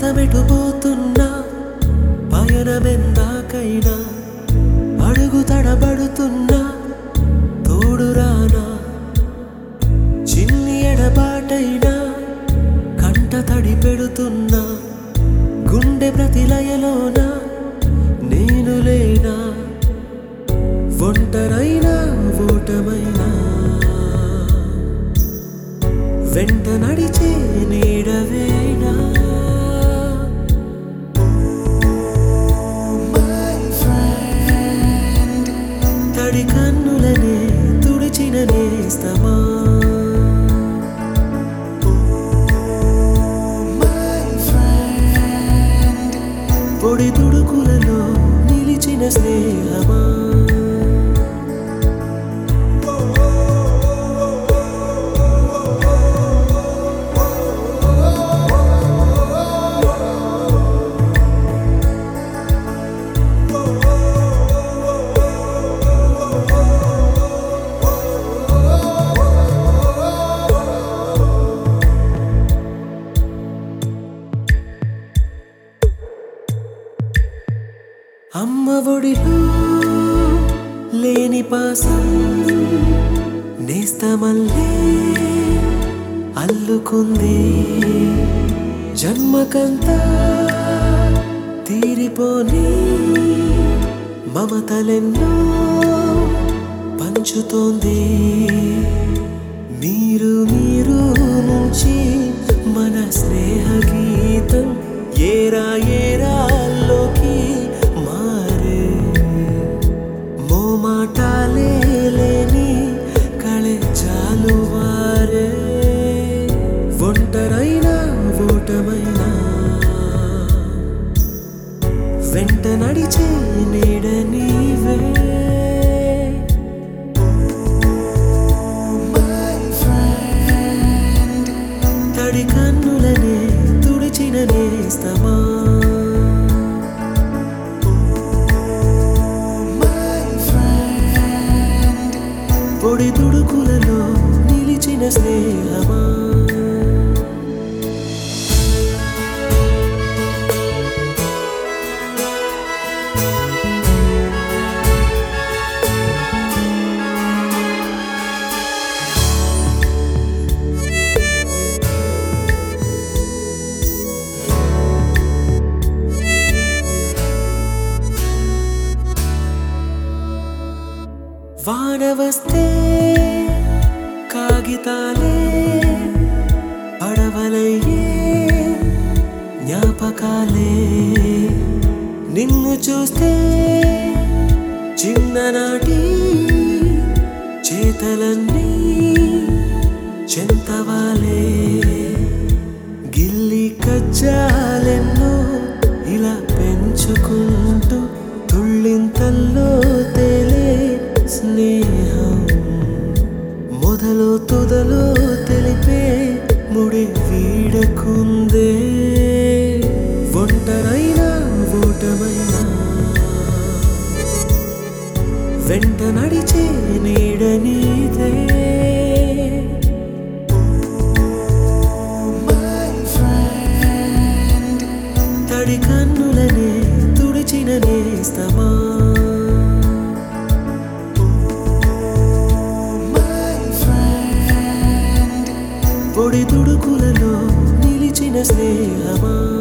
పదమెటుపోతున్నా పయనమెందాకైనా అడుగు తడబడుతున్నా తోడురానా చిన్ని ఎడబాటైనా కంట తడి పెడుతున్నా గుండె ప్రతిలయలోన నేను లేనా ఒంటరైనా ఓటమైనా వెంట నడిచే నీడవేనా తడి కన్నులనే తుడిచిన నేస్తమా పొడి తుడుకులలో నిలిచిన స్నేహమా అమ్మ ఒడిలో లేని పాసం నేస్తమల్లే అల్లుకుంది జన్మకంతా తీరిపోని మమతలెన్నో పంచుతోంది మీరు మీరు నుంచి మన స్నేహ గీతం ఏరా ఏరాల్లోకి మారే మోమాటాలే లేని కళే చాలు వారే ఒంటరైనా ఓటమైనా వెంట నడిచే నీడ నీవే తడి కన్నులనే తుడిచిన నేస్తమా పొడి తుడుకులలో నిలిచిన స్నేహమా వాన వస్తే కాగితాలే పడవలయ్యే జ్ఞాపకాలే నిన్ను చూస్తే చిన్ననాటి చేతలన్నీ చెంతవాలే గిల్లి కజ్జాలెన్నో ఇలా పెంచుకుంటూ తుళ్ళింతల్లో తేలే స్నేహం మొదలు తుదలో తెలిపే ముడి వీడకుందే ఒంటరైనా ఓటమైనా వెంట నడిచే నీడ నీదే తడి కన్నులనే తుడిచిన నేస్తమా పొడి తుడుకులలో నిలిచిన స్నేహమా